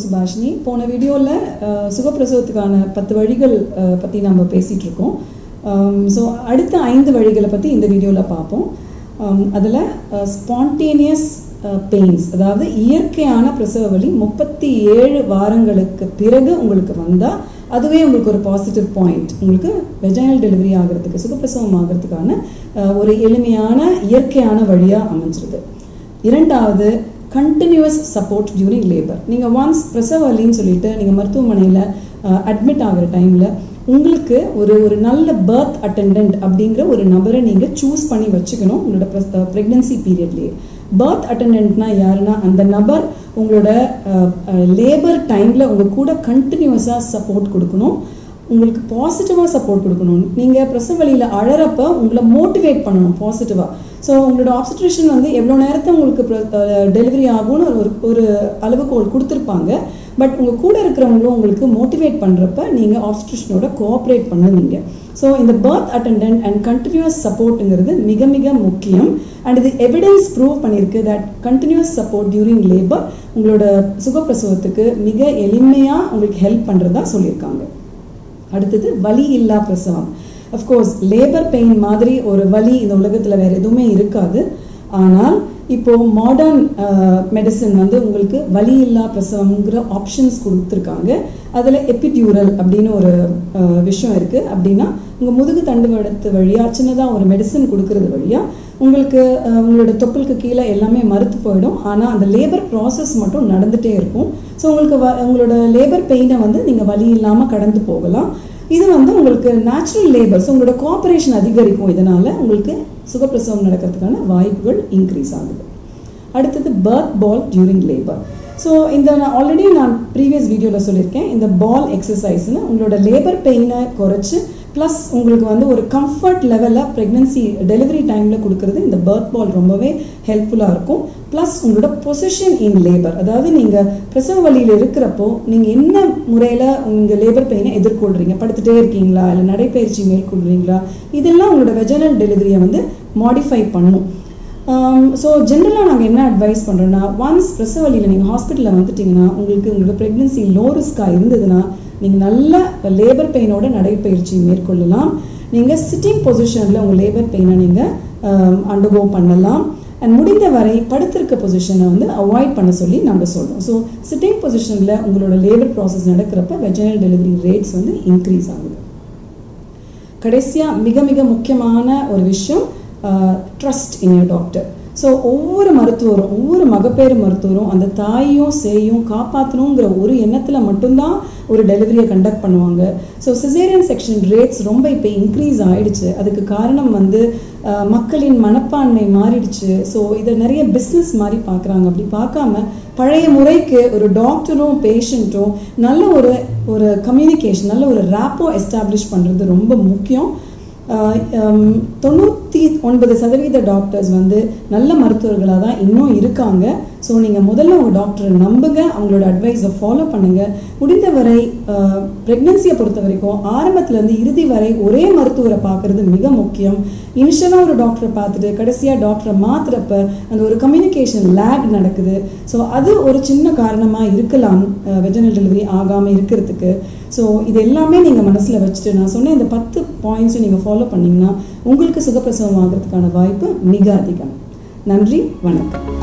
சுபாஷினி போன வீடியோவில் சுகப்பிரசவத்துக்கான பத்து வழிகள் அஹ், பற்றி நம்ம பேசிகிட்டு இருக்கோம் ஸோ அடுத்த ஐந்து வழிகளை பற்றி இந்த வீடியோவில் பார்ப்போம் அதில் ஸ்பான்டேனியஸ் பெயின்ஸ் அதாவது இயற்கையான பிரசவ வலி முப்பத்தி ஏழு வாரங்களுக்கு பிறகு உங்களுக்கு வந்தால் அதுவே உங்களுக்கு ஒரு பாசிட்டிவ் பாயிண்ட் உங்களுக்கு வெஜைனல் டெலிவரி ஆகிறதுக்கு சுகப்பிரசவம் ஆகிறதுக்கான அஹ், ஒரு எளிமையான இயற்கையான வழியாக அமைஞ்சிருது இரண்டாவது கண்டினியூஸ் சப்போர்ட் டியூரிங் லேபர் நீங்கள் ஒன்ஸ் பிரசவ வலின்னு சொல்லிட்டு நீங்கள் மருத்துவமனையில் அட்மிட் ஆகிற டைமில் உங்களுக்கு ஒரு ஒரு நல்ல பர்த் அட்டெண்டன்ட் அப்படிங்கிற ஒரு நபரை நீங்கள் சூஸ் பண்ணி வச்சுக்கணும் உங்களோட ப்ரெக்னன்சி பீரியட்லேயே பர்த் அட்டெண்டன்ட்னா யாருன்னா அந்த நபர் உங்களோட லேபர் டைமில் உங்கள் கூட கண்டினியூஸாக சப்போர்ட் கொடுக்கணும் உங்களுக்கு பாசிட்டிவாக சப்போர்ட் கொடுக்கணும் நீங்கள் பிரசவ வழியில் அழறப்ப உங்களை மோட்டிவேட் பண்ணணும் பாசிட்டிவாக ஸோ உங்களோட ஆப்ஸ்ட்ரேஷன் வந்து எவ்வளோ நேரத்தை உங்களுக்கு டெலிவரி ஆகும்னு ஒரு ஒரு அளவுகோல் கொடுத்துருப்பாங்க பட் உங்கள் கூட இருக்கிறவங்களும் உங்களுக்கு மோட்டிவேட் பண்ணுறப்ப நீங்கள் ஆப்ஸ்ட்ரேஷனோட கோஆப்ரேட் பண்ணுவீங்க ஸோ இந்த பர்த் அட்டெண்டன்ட் அண்ட் கண்டினியூஸ் சப்போர்ட்டுங்கிறது மிக மிக முக்கியம் அண்ட் இது எவிடன்ஸ் ப்ரூவ் பண்ணியிருக்கு that continuous support during labour உங்களோட சுகப்பிரசவத்துக்கு மிக எளிமையாக உங்களுக்கு ஹெல்ப் பண்ணுறதா சொல்லியிருக்காங்க அடுத்தது வலி இல்லா பிரசவம் அஃப்கோர்ஸ் லேபர் பெயின் மாதிரி ஒரு வலி இந்த உலகத்தில் வேறு எதுவுமே இருக்காது ஆனால் இப்போ மாடர்ன் மெடிசன் வந்து உங்களுக்கு வலி இல்லா பிரசவங்கிற ஆப்ஷன்ஸ் கொடுத்துருக்காங்க அதில் எபிடியூரல் அப்படின்னு ஒரு அஹ், விஷயம் இருக்குது அப்படின்னா உங்கள் முதுகு தண்டுவடத்து வழியாக சின்னதாக ஒரு மெடிசன் கொடுக்கறது வழியாக உங்களுக்கு அஹ், உங்களோட தொப்புளுக்கு கீழே எல்லாமே மறுத்து போயிடும் ஆனால் அந்த லேபர் ப்ராசஸ் மட்டும் நடந்துகிட்டே இருக்கும் ஸோ உங்களுக்கு வ உங்களோட லேபர் பெயினை வந்து நீங்கள் வலி இல்லாமல் கடந்து போகலாம் இது வந்து உங்களுக்கு நேச்சுரல் லேபர் ஸோ உங்களோட கோஆப்ரேஷன் அதிகரிக்கும் இதனால் உங்களுக்கு சுகப்பிரசவம் நடக்கிறதுக்கான வாய்ப்புகள் இன்க்ரீஸ் ஆகுது அடுத்தது birth ball during labour so இந்த நான் ஆல்ரெடி நான் ப்ரீவியஸ் வீடியோவில் சொல்லியிருக்கேன் இந்த பால் எக்ஸசைஸ்னு உங்களோட லேபர் பெயினை குறைச்சி ப்ளஸ் உங்களுக்கு வந்து ஒரு கம்ஃபர்ட் லெவலில் ப்ரெக்னன்சி டெலிவரி டைமில் கொடுக்குறது இந்த பர்த் பால் ரொம்பவே ஹெல்ப்ஃபுல்லாக இருக்கும் ப்ளஸ் உங்களோட பொசிஷன் இன் லேபர் அதாவது நீங்கள் பிரசவ வழியில் இருக்கிறப்போ நீங்கள் என்ன முறையில் உங்கள் லேபர் பெயினை எதிர்கொள்கிறீங்க படுத்துகிட்டே இருக்கீங்களா இல்லை நடைப்பயிற்சி மேற்கொள்கிறீங்களா இதெல்லாம் உங்களோட வெஜனல் டெலிவரியை வந்து மாடிஃபை பண்ணும் ஸோ ஜென்ரலாக நாங்கள் என்ன அட்வைஸ் பண்ணுறோன்னா ஒன்ஸ் பிரசவ வழியில் நீங்கள் ஹாஸ்பிட்டலில் வந்துட்டீங்கன்னா உங்களுக்கு உங்களோட ப்ரெக்னன்சி லோ ரிஸ்க்காக இருந்ததுன்னா நீங்கள் நல்ல லேபர் பெயினோட நடைப்பயிற்சி மேற்கொள்ளலாம் நீங்கள் சிட்டிங் பொசிஷனில் உங்கள் லேபர் பெயினை நீங்கள் அண்டர்கோ பண்ணலாம் அண்ட் முடிந்த வரை படுத்திருக்க பொசிஷனை வந்து அவாய்ட் பண்ண சொல்லி நாங்கள் சொல்கிறோம் ஸோ சிட்டிங் பொசிஷனில் உங்களோட லேபர் ப்ராசஸ் நடக்கிறப்ப வெஜனல் டெலிவரி ரேட்ஸ் வந்து இன்க்ரீஸ் ஆகுது கடைசியாக மிக மிக முக்கியமான ஒரு விஷயம் trust in your doctor so ஒவ்வொரு மருத்துவரும் ஒவ்வொரு மகப்பேறு மருத்துவரும் அந்த தாயையும் சேயும் காப்பாற்றணுங்கிற ஒரு எண்ணத்தில் மட்டும்தான் ஒரு டெலிவரியை கண்டக்ட் பண்ணுவாங்க ஸோ சிசேரியன் செக்ஷன் ரேட்ஸ் ரொம்ப இப்போ இன்க்ரீஸ் ஆயிடுச்சு அதுக்கு காரணம் வந்து அஹ், மக்களின் மனப்பான்மை மாறிடுச்சு ஸோ இதை நிறைய பிஸ்னஸ் மாதிரி பார்க்குறாங்க அப்படி பார்க்காம பழைய முறைக்கு ஒரு டாக்டரும் பேஷண்ட்டும் நல்ல ஒரு ஒரு கம்யூனிகேஷன் நல்ல ஒரு ரேப்போ எஸ்டாப்ளிஷ் பண்ணுறது ரொம்ப முக்கியம் ஆஹ் ஹம் தொண்ணூற்றி ஒன்பது சதவீத டாக்டர்ஸ் வந்து நல்ல மருத்துவர்களாக தான் இன்னும் இருக்காங்க ஸோ நீங்கள் முதல்ல உங்கள் டாக்டரை நம்புங்க அவங்களோட அட்வைஸை ஃபாலோ பண்ணுங்கள் முடிந்தவரை ப்ரெக்னன்சியை பொறுத்த வரைக்கும் ஆரம்பத்துலேருந்து இறுதி வரை ஒரே மருத்துவரை பார்க்குறது மிக முக்கியம் இனிஷியலாக ஒரு டாக்டரை பார்த்துட்டு கடைசியாக டாக்டரை மாத்துறப்ப அந்த ஒரு கம்யூனிகேஷன் லேக் நடக்குது ஸோ அது ஒரு சின்ன காரணமாக இருக்கலாம் வெஜனல் டெலிவரி ஆகாமல் இருக்கிறதுக்கு ஸோ இது எல்லாமே நீங்கள் மனசில் வச்சுட்டு நான் சொன்ன இந்த பத்து பாயிண்ட்ஸும் நீங்கள் ஃபாலோ பண்ணீங்கன்னா உங்களுக்கு சுகப்பிரசவம் ஆகிறதுக்கான வாய்ப்பு மிக அதிகம் நன்றி வணக்கம்